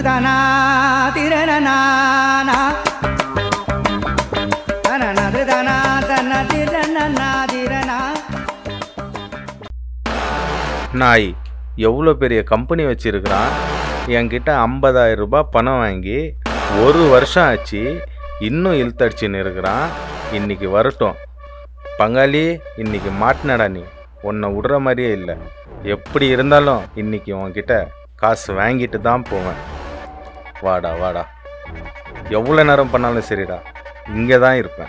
தானா திரணனா தனனது தானா தன திரணனா திரணா நாய் எவ்வளோ பெரிய கம்பெனி வச்சிருக்கிறான் என்கிட்ட 50000 ரூபாய் பணம் வாங்கி ஒரு வருஷம் ஆச்சு இன்னும் இழுத்தடிச்சுன்னு இருக்கிறான் இன்னைக்கு வரட்டும் பங்காளி இன்னைக்கு மாட்டினடா நீ உன்னை விடுற மாதிரியே இல்லை எப்படி இருந்தாலும் இன்னைக்கு உன்கிட்ட காசு வாங்கிட்டு தான் போவேன் வாடா வாடா எவ்வளோ நேரம் பண்ணாலும் சரிடா இங்கே தான் இருப்பேன்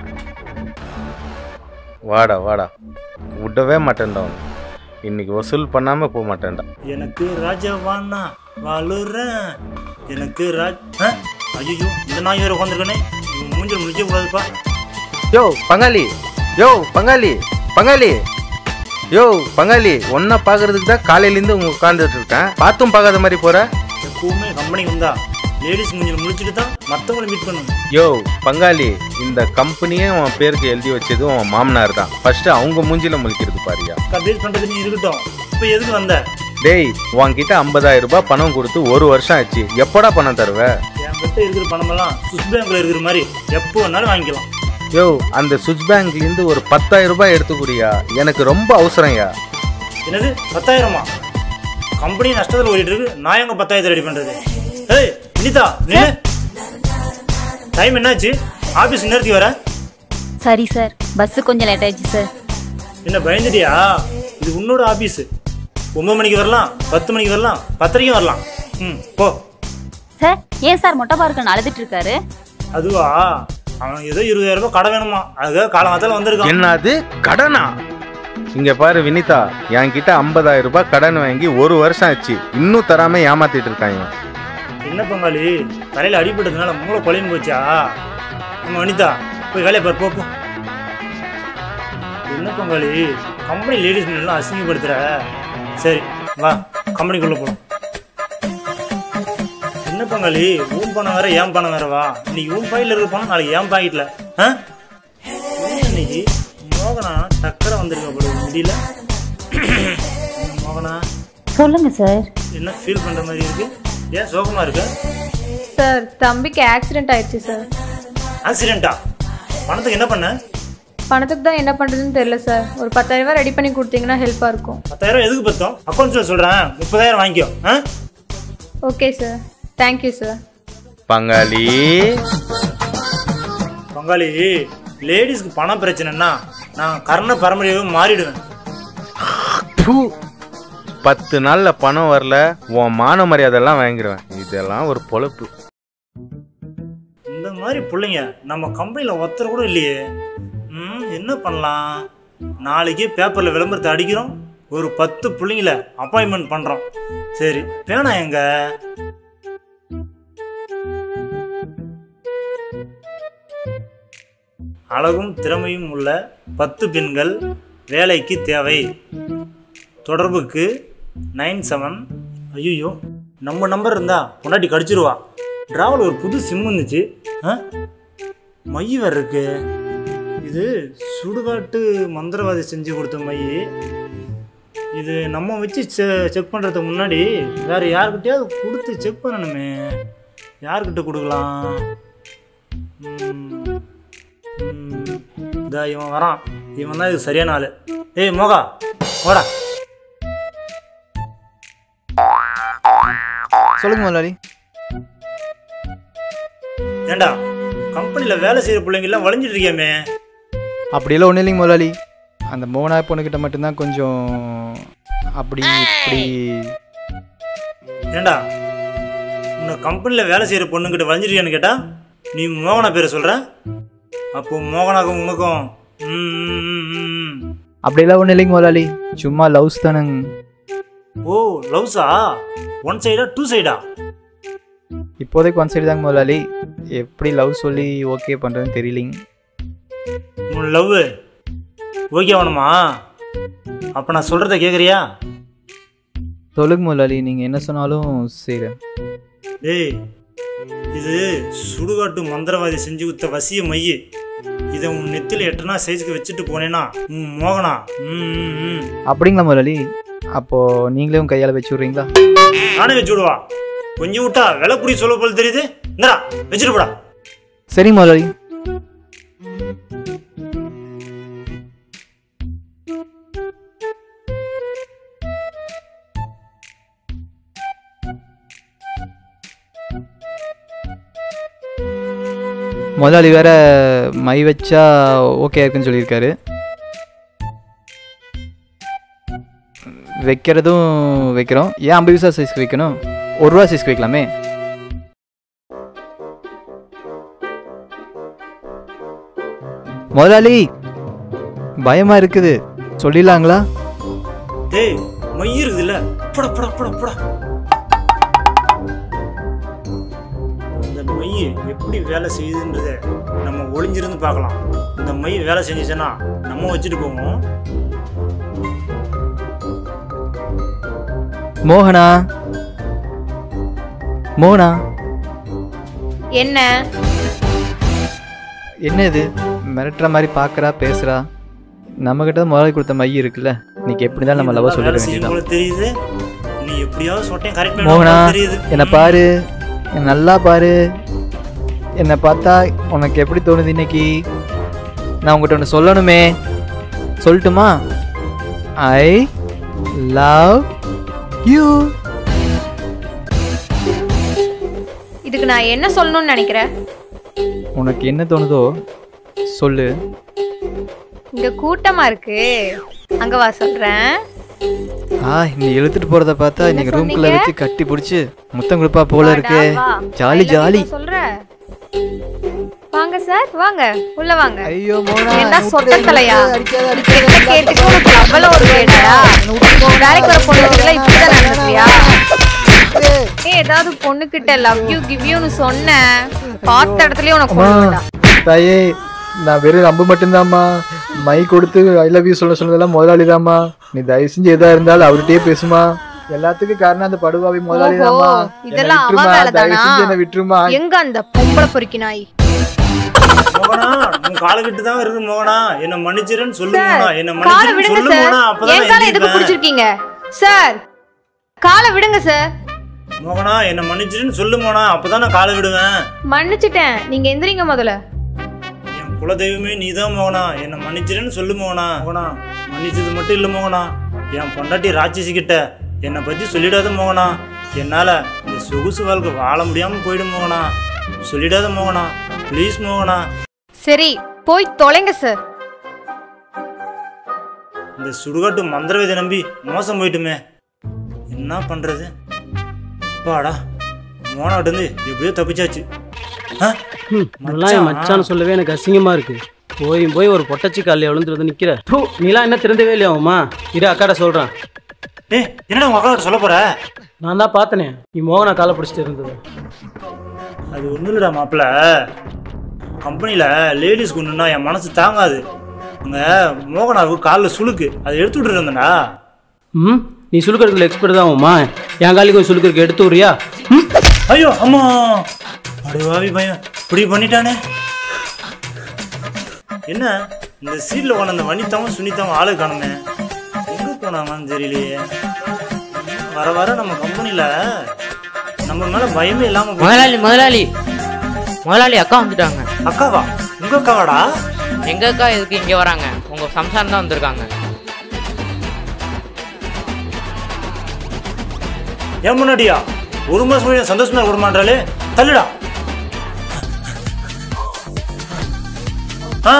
வாடா வாடா விடவே மாட்டேன்டா உன்னை. இன்னைக்கு வசூல் பண்ணாமல் போக மாட்டேன்டா எனக்கு ராஜாவானா வாழுறேன் எனக்கு ராஜ் ஐயோ இந்த நாய் வேற உட்காந்துருக்கனே மூஞ்சல் முடிக்க கூடாதுப்பா யோ பங்காளி யோ பங்காளி பங்காளி யோ பங்காளி ஒன்றை பார்க்கறதுக்கு தான் காலையிலேருந்து உங்க உட்காந்துட்டு இருக்கேன் பார்த்தும் பார்க்காத மாதிரி போற எப்பவுமே கம்பெனிக்கு வந்தா லேடிஸ் மூஞ்சல் முடிச்சுட்டு தான் மற்றவங்களை மீட் பண்ணணும் யோ பங்காளி இந்த கம்பெனியே உன் பேருக்கு எழுதி வச்சது உன் மாமனார் தான் ஃபர்ஸ்ட் அவங்க மூஞ்சில முழிக்கிறது பாரியா கபேஸ் பண்றது நீ இருக்கட்டும் இப்போ எதுக்கு வந்த டேய் உன்கிட்ட 50000 ரூபாய் பணம் கொடுத்து ஒரு வருஷம் ஆச்சு எப்படா பணம் தருவ என் கிட்ட இருக்கிற பணமெல்லாம் சுவிஸ் பேங்க்ல இருக்கிற மாதிரி எப்போ வேணாலும் வாங்கிக்கலாம் யோ அந்த சுவிட்ச் பேங்க்லேருந்து ஒரு 10000 ரூபாய் எடுத்துக்கூடியா எனக்கு ரொம்ப அவசரம்யா என்னது பத்தாயிரமா கம்பெனி நஷ்டத்தில் ஓடிட்டு இருக்கு நான் எங்க பத்தாயிரத்தை ரெடி பண்றது ஏய் வினிதா நில்லு டைம் என்னாச்சு ஆபீஸ் நேரத்தி வர சரி சார் பஸ் கொஞ்சம் லேட் ஆயிடுச்சு சார் என்ன பயந்துட்டியா இது உன்னோட ஆபீஸ் ஒன்பது மணிக்கு வரலாம் பத்து மணிக்கு வரலாம் பத்தரைக்கும் வரலாம் ம் போ சார் ஏன் சார் மொட்டை பார்க்க அழுதுட்டு இருக்காரு அதுவா அவன் ஏதோ இருபதாயிரம் ரூபாய் கடை வேணுமா அதுக்காக காலங்காத்தால வந்திருக்கான் என்னது கடனா இங்க பாரு வினிதா என்கிட்ட 50000 ரூபாய் கடன் வாங்கி ஒரு வருஷம் ஆச்சு இன்னும் தராம ஏமாத்திட்டு இருக்காங்க என்ன பங்காளி தலையில அடிபட்டதுனால மூளை குழம்பு போச்சா நம்ம வனிதா போய் வேலையை பாரு போ போ என்ன பங்காளி கம்பெனி லேடிஸ் எல்லாம் அசிங்கப்படுத்துற சரி வா கம்பெனிக்குள்ள போலாம் என்ன பங்காளி ஊன் பணம் வேற ஏன் பணம் வேற வா இன்னைக்கு ஊன் பாக்கெட்ல இருக்கிற பணம் நாளைக்கு ஏன் பாக்கெட்ல ஆ? என்ன இன்னைக்கு மோகனா டக்கரை வந்திருக்க போல முடியல மோகனா சொல்லுங்க சார் என்ன ஃபீல் பண்ற மாதிரி இருக்கு ஏன் சோகமா இருக்க சார் தம்பிக்கு ஆக்சிடென்ட் ஆயிடுச்சு சார் ஆக்சிடென்ட்டா பணத்துக்கு என்ன பண்ண பணத்துக்கு தான் என்ன பண்ணுறதுன்னு தெரியல சார் ஒரு பத்தாயிரம் ரூபாய் ரெடி பண்ணி கொடுத்தீங்கன்னா ஹெல்ப்பாக இருக்கும் பத்தாயிரம் எதுக்கு பத்தோம் அக்கௌண்ட்ஸ்ல சொல்றேன் முப்பதாயிரம் வாங்கிக்கோ ஆ? ஓகே சார் தேங்க்யூ சார் பங்காளி பங்காளி லேடிஸ்க்கு பணம் பிரச்சனைன்னா நான் கர்ண பரம்பரையாவே மாறிடுவேன் ப்பு. பத்து நாள்ல பணம் வரல உன் மான மரியாதைலாம் வாங்கிடுவேன் இதெல்லாம் ஒரு பொழப்பு இந்த மாதிரி பிள்ளைங்க நம்ம கம்பெனியில் ஒருத்தர் கூட இல்லையே ம் என்ன பண்ணலாம் நாளைக்கே பேப்பரில் விளம்பரத்தை அடிக்கிறோம் ஒரு பத்து பிள்ளைங்கள அப்பாயின்மெண்ட் பண்ணுறோம் சரி பேனா எங்க அழகும் திறமையும் உள்ள பத்து பெண்கள் வேலைக்கு தேவை தொடர்புக்கு நைன் செவன் ஐயோ நம்ம நம்பர் இருந்தா பொண்டாட்டி கடிச்சிருவா டிராவல் ஒரு புது சிம் வந்துச்சு ஆ மை வேற இருக்கு இது சுடுகாட்டு மந்திரவாதி செஞ்சு கொடுத்த மை இது நம்ம வச்சு செ- செக் பண்ணுறதுக்கு முன்னாடி வேற யாருக்கிட்டயாவது கொடுத்து செக் பண்ணணுமே யார்கிட்ட கொடுக்கலாம் ம், ம், இதா இவன் வரான் இவன் தான் இது சரியான ஆள் ஏய் மோகா வாடா சொல்லுங்க முதலாளி ஏண்டா கம்பெனியில் வேலை செய்கிற பிள்ளைங்க எல்லாம் வளைஞ்சிட்டு இருக்கியாமே அப்படியெல்லாம் ஒன்றும் இல்லைங்க முதலாளி அந்த மோகனா பொண்ணுக்கிட்ட மட்டும்தான் கொஞ்சம் அப்படி இப்படி ஏண்டா உன்னை கம்பெனியில் வேலை செய்கிற பொண்ணுங்கிட்ட வளைஞ்சிருக்கியான்னு கேட்டா நீ மோகனா பேரை சொல்கிற அப்போ மோகனாக்கும் உனக்கும் ம், ம், ம், ம். அப்படியெல்லாம் ஒன்றும் இல்லைங்க முதலாளி சும்மா லவ்ஸ் தானேங்க ஓ லவ்ஸா ஒன் சைடா டூ சைடா இப்போதைக்கு ஒன் சைடு தாங்க முதலாளி எப்படி லவ் சொல்லி ஓகே பண்ணுறதுன்னு தெரியலிங்க உன் லவ் ஓகே ஆகணுமா அப்போ நான் சொல்கிறத கேட்குறியா சொல்லுங்க முதலாளி நீங்கள் என்ன சொன்னாலும் செய்கிறேன் ஏய் இது சுடுகாட்டு மந்திரவாதி செஞ்சு கொடுத்த வசிய மைய இதை உன் நெத்தியில் எட்டனா சைஸ்க்கு வச்சுட்டு போனேன்னா உன் மோகனா ம் ம், ம் அப்படிங்களா முதலாளி அப்போது நீங்களே உங்கள் கையால் வச்சு விட்றீங்களா நானே வச்சு விடுவா கொஞ்சம் விட்டா விலை குடி சொல்ல போல தெரியுது இந்தடா வச்சுட்டு போடா சரி முதலாளி முதலாளி வேற மை வச்சா ஓகே இருக்குன்னு சொல்லியிருக்காரு வைக்கிறதும் வைக்கிறோம் ஏன் ஐம்பது பைசா சைஸ்க்கு வைக்கணும் ஒரு ரூபா சைஸ்க்கு வைக்கலாமே முதலாளி பயமா இருக்குது சொல்லிடலாங்களா டேய் மை இருக்குதுல்ல போடா போடா போடா போடா இந்த மை எப்படி வேலை செய்யுதுன்றத நம்ம ஒளிஞ்சிருந்து பார்க்கலாம் இந்த மை வேலை செஞ்சுச்சுன்னா நம்ம வச்சுட்டு போவோம் மோகனா மோகனா என்ன என்ன இது மிரட்டுற மாதிரி பார்க்கறா பேசுறா நம்மக்கிட்ட தான் முதலாளி கொடுத்த மை இருக்குல்ல இன்னைக்கு எப்படி தான் நம்ம லவ் சொல்லிட வேலை செய்யும் வேண்டியதான் போல தெரியுது நீ எப்படியாவது சொட்டேன் கரெக்ட் மோகனா தெரியுது என்னை பாரு என்னை நல்லா பாரு என்னை பார்த்தா உனக்கு எப்படி தோணுது இன்னைக்கு நான் உங்ககிட்ட ஒன்று சொல்லணுமே சொல்லட்டுமா ஐ லவ் யூ இதுக்கு நான் என்ன சொல்லணும்னு நினைக்கிறேன் உனக்கு என்ன தோணுதோ சொல்லு இங்க கூட்டமா இருக்கு அங்க வா சொல்றேன் ஆ நீ இழுத்துட்டு போறத பார்த்தா இன்னைக்கு ரூம்குள்ள வச்சு கட்டி பிடிச்சி முத்தம் கொடுப்பா போல இருக்கு வா. Jolly I love you jolly தான் சொல்றேன் வாங்க சார் வாங்க உள்ள வாங்க ஐயோ மோனா என்ன விட்டுரு, சொட்ட தலையா அடிக்காத, அடிக்காத, என்ன கேட்டுக்கு உனக்கு அவ்வளவு ஒரு வேலையா வேலைக்கு வர பொண்ணுகிட்ட இப்படிதான் நடந்துக்கிறியா ஏய் ஏதாவது பொண்ணுகிட்ட லவ் யூ கிவ் யூன்னு சொன்னேன் பார்த்த இடத்துலயே உனக்கு அம்மா, கொண்டு விட்டா தாயே நான் வெறும் நம்ப மட்டும்தாம்மா மை கொடுத்து ஐ லவ் யூ சொல்ல சொன்னதெல்லாம் முதலாளிதாம்மா நீ தயவு செஞ்சு எதா இருந்தாலும் அவர்கிட்டயே பேசுமா எல்லாத்துக்கும் காரணம் அந்த படுவாவி முதலாளிதாம்மா ஓஹோ, இதெல்லாம் அவ விட்டுருமா வேலைதானா? தயவு செஞ்சு என்ன விட்டுருமா எங்க அந்த பொம்பளை பொறுக்கி நாய் மோகனா உன் காலகிட்டு தான் இருக்கு மோகனா என்ன மன்னிச்சிருன்னு சொல்லு சார், மோகனா என்ன காலை மன்னிச்சிருன்னு விடுங்க சொல்லு சார் மோகனா அப்பதான் என் நான் காலை எதுக்கு எந்திரிப்பேன். பிடிச்சிருக்கீங்க சார் காலை விடுங்க சார் மோகனா என்ன மன்னிச்சிருன்னு சொல்லு மோகனா அப்பதான் நான் காலை விடுவேன் மன்னிச்சிட்டேன் நீங்க எந்திரிங்க முதல்ல என் குலதெய்வமே நீதான் மோகனா என்ன மன்னிச்சிருன்னு சொல்லு மோகனா மோகனா மன்னிச்சது மட்டும் இல்ல மோகனா என் பொண்டாட்டி ராட்சசி கிட்ட என்னை பத்தி சொல்லிடாத மோகனா என்னால இந்த சொகுசு வாழ்க்கை வாழ முடியாம போயிடும் மோகனா சொல்லிடாத மோகனா ப்ளீஸ் மோகனா சரி போய் தொலைங்க சார் இந்த சுடுகாட்டு மந்திரவேதை நம்பி மோசம் போயிட்டுமே என்ன பண்றது பாடா மோனாட்டு இருந்து எப்படியோ தப்பிச்சாச்சு ஆ? இதெல்லாம் என் மச்சான்னு சொல்லவே எனக்கு அசிங்கமா இருக்கு போய் போய் ஒரு பொட்டச்சி காலில் விழுந்து வந்து நிக்கிற தூ நீலாம் என்ன திறந்தவே இல்லையாவுமா இரு அக்காட்ட சொல்றேன் ஏய் என்னடா உங்க அக்கா சொல்ல போற நான் தான் பார்த்தனே நீ மோகனா காலை பிடிச்சிட்டு இருந்தது அது ஒன்றும் இல்லடா மாப்பிள்ள கம்பெனியில் லேடிஸ் கொண்டுனா என் மனசு தாங்காது அங்கே மோகனாவுக்கு காலில் சுளுக்கு அதை எடுத்து விட்டுட்டு இருந்தேன்டா ம் நீ சுழுக்கறதுல எக்ஸ்பர்ட் தான் ஆகுமா என் காலிக்கு ஒரு சுழுக்கருக்கு எடுத்து விட்றியா ம் ஐயோ அம்மா அடிவாவி பையன் இப்படி பண்ணிட்டானே என்ன இந்த சீட்ல உட்காந்து அந்த வனிதாவும் சுனிதாவும் ஆளு காணுமே எங்க போனாங்கன்னு தெரியலையே வர வர நம்ம கம்பெனில நம்ம மேல பயமே இல்லாம போச்சு. முதலாளி முதலாளி முதலாளி அக்கா வந்துட்டாங்க அக்காவா உங்க அக்காவாடா எங்க அக்கா எதுக்கு இங்க வராங்க உங்க சம்சாரம் தான் வந்திருக்காங்க ஏன் முன்னாடியா ஒரு மாசம் முன்னாடி சந்தோஷமா விட மாட்டாளே தள்ளுடா ஆ?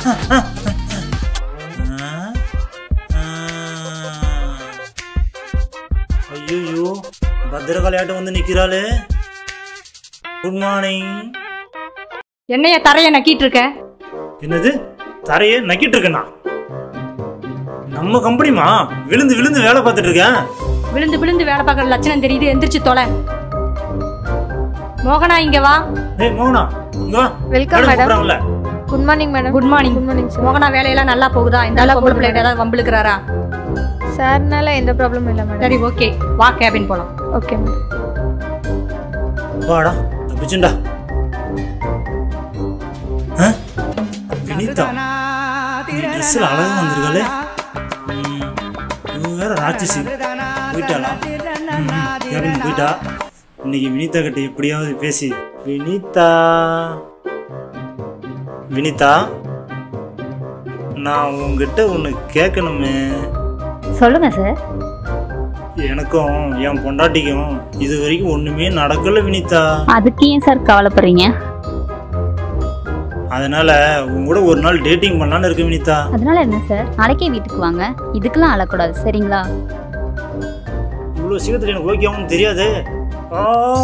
ஐயோ பத்திரகாளியாட்டம் வந்து நிக்கிறாளே குட் மார்னிங் என்னைய தரைய நக்கிட்டு இருக்க என்னது தரையே நக்கிட்டு இருக்கேனா நம்ம கம்பெனிமா விழுந்து விழுந்து வேலை பார்த்துட்டு இருக்கேன் விழுந்து விழுந்து வேலை பார்க்குற லட்சணம் தெரியுது எந்திரிச்சு தொலை மோகனா இங்க வா ஏய் மோகனா இங்க வா வெல்கம் மேடம் மேடம் கூப்பிடுறாங்கல்ல good morning madam good morning good morning sir மோகனா வேலையெல்லாம் நல்லா போகுதா இந்த நல்லா பொம்பளை போகுது, பிள்ளைகிட்ட ஏதாவது வம்பிழுக்கிறாரா சார்னால எந்த ப்ராப்ளமும் இல்லை மேடம் சரி ஓகே வா கேபின் போலாம் ஓகே மேடம் வாடா தப்பிச்சுண்டா ஆ? வினிதா ட்ரெஸ்ஸில் அழகா வந்திருக்காளே ம், இவ வேற ராட்சசி போயிட்டாளா ம், கேபின் போயிட்டா இன்னைக்கு வினிதா கிட்ட எப்படியாவது பேசி வினிதா வினிதா நான் உங்ககிட்ட ஒன்று கேட்கணுமே சொல்லுங்க சார் எனக்கும் என் பொண்டாட்டிக்கும் இது வரைக்கும் ஒன்றுமே நடக்கல வினிதா அதுக்கு ஏன் சார் கவலைப்படுறீங்க அதனால உங்க கூட ஒரு நாள் டேட்டிங் பண்ணலான்னு இருக்கு வினிதா அதனால என்ன சார் நாளைக்கே வீட்டுக்கு வாங்க இதுக்கெல்லாம் அழக்கூடாது சரிங்களா இவ்வளோ சீக்கிரத்தில் எனக்கு ஓகேவும் தெரியாது ஆ!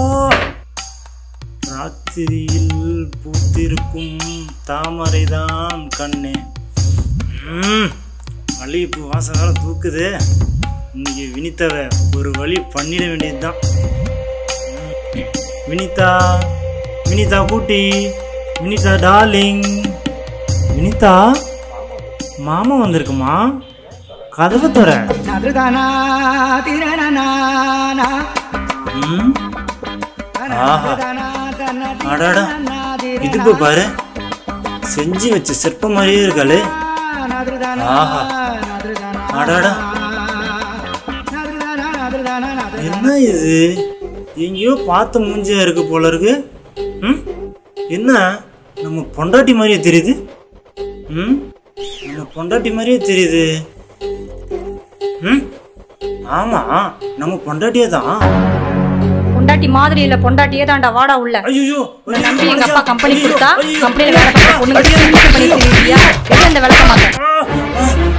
ராத்திரியில் பூத்திருக்கும் தாமரைதான் கண்ணே ம், மல்லிகைப்பூ வாசம் வேற தூக்குது இன்னைக்கு வினிதாவை ஒரு வழி பண்ணிட வேண்டியதுதான் ம். வினிதா வினிதா கூட்டி வினிதா டார்லிங் வினிதா மாமா வந்திருக்குமா கதவை தர நதுதானா திரணனா ம் ஆஹா அடடா இதுக்கு பாரு செஞ்சு வச்ச சிற்பம் மாதிரியே இருக்காளே ஆஹா அடடா என்ன இது எங்கேயோ பார்த்த மூஞ்சியா இருக்கு போல இருக்கு ம் என்ன நம்ம பொண்டாட்டி மாதிரியே தெரியுது ம் நம்ம பொண்டாட்டி மாதிரியே தெரியுது ம் ஆமா நம்ம பொண்டாட்டியே தான் பொண்டாட்டி மாதிரி இல்ல பொண்டாட்டியே தான்டா வாடா உள்ள ஐயோ உன்னை நம்பி எங்க அப்பா கம்பெனி கொடுத்தா கம்பெனில வேலை பார்க்குற பொண்ணுங்க சிகிச்சை பண்ணி தெரியுறியா வெளியே அந்த விளக்க மாட்டேன்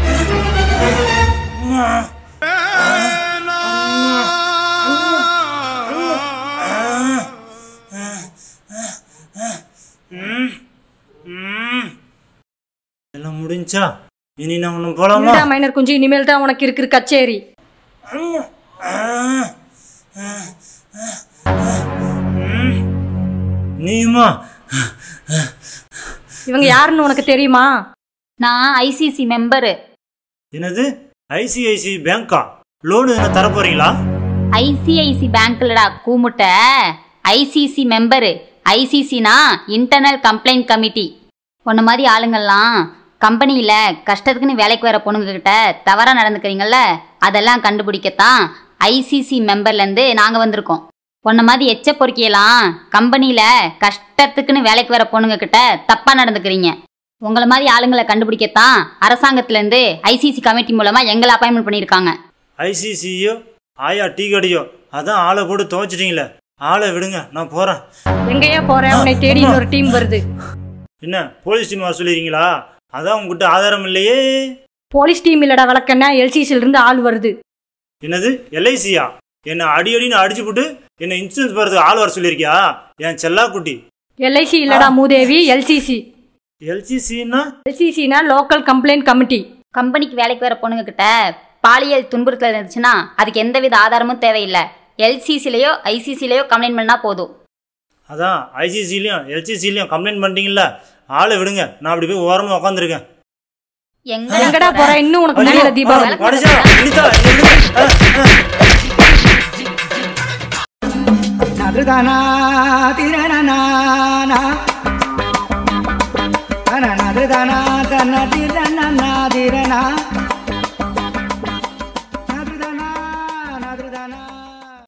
எல்லாம் முடிஞ்சா இனி நான் ஒன்றும் போலாமா இருடா மைனர் குஞ்சு இனிமேல் தான் உனக்கு இருக்கிற கச்சேரி நீயுமா இவங்க யாருன்னு உனக்கு தெரியுமா நான் ஐசிசி மெம்பரு என்னது ஐசிஐசி பேங்கா லோன் எதுனா தர போறீங்களா ஐசிஐசி பேங்க்லடா கூமுட்ட ஐசிசி மெம்பரு ஐசிசினா இன்டர்னல் கம்ப்ளைண்ட் கமிட்டி உன்ன மாதிரி ஆளுங்கள்லாம் கம்பெனியில் கஷ்டத்துக்குன்னு வேலைக்கு வர பொண்ணுங்கக்கிட்ட தவறாக நடந்துக்கிறீங்கல்ல அதெல்லாம் கண்டுபிடிக்கத்தான் ஐசிசி மெம்பர்லேருந்து நாங்கள் வந்திருக்கோம் உன்ன மாதிரி எச்ச பொறுக்கியெல்லாம் கம்பெனியில் கஷ்டத்துக்குன்னு வேலைக்கு வர பொண்ணுங்கக்கிட்ட தப்பாக நடந்துக்கிறீங்க உங்களை மாதிரி ஆளுங்களை கண்டுபிடிக்கத்தான் அரசாங்கத்திலேருந்து ஐசிசி கமிட்டி மூலமாக எங்களை அப்பாயின்மெண்ட் பண்ணியிருக்காங்க ஐசிசியோ ஆயா டீ கடையோ அதான் ஆளை போட்டு துவைச்சிட்டீங்களே ஆளை விடுங்க நான் போறேன் எங்கேயா போற உன்னை தேடி இன்னொரு டீம் வருது என்ன போலீஸ் டீம் வர சொல்லிடுறீங்களா அதான் உங்ககிட்ட ஆதாரம் இல்லையே போலீஸ் டீம் இல்லடா விளக்கண்ணா எல்சிசில இருந்து ஆள் வருது என்னது எல்ஐசியா என்னை அடி அடின்னு அடிச்சு போட்டு என்னை இன்சூரன்ஸ் போகிறதுக்கு ஆள் வர சொல்லியிருக்கியா என் செல்லா குட்டி எல்ஐசி இல்லடா மூதேவி எல்சிசி எல்சிசின்னா எல்சிசினா லோக்கல் கம்ப்ளைண்ட் கமிட்டி கம்பெனிக்கு வேலைக்கு வர பொண்ணுங்க கிட்ட பாலியல் துன்புறுத்தல் இருந்துச்சுன்னா அதுக்கு எந்தவித ஆதாரமும் தேவையில்லை எல்சிசிலேயோ ஐசிசிலேயோ கம்ப்ளைண்ட் பண்ணால் போதும் அதான் ஐசிசிலையும் எல்சிசிலையும் கம்ப்ளைண்ட் பண்ணிட்டீங்கல்ல ஆளை விடுங்க நான் அப்படி போய் ஓரமாக உட்காந்துருக்கேன் எங்க எங்கடா போற இன்னும் உனக்கு முடியல தீபாவளி மனுஷா வினிதா என்னை விடு. ஆ, ஆ. நதுதானா திரணனா நதுதானா தன திரணனா திரணா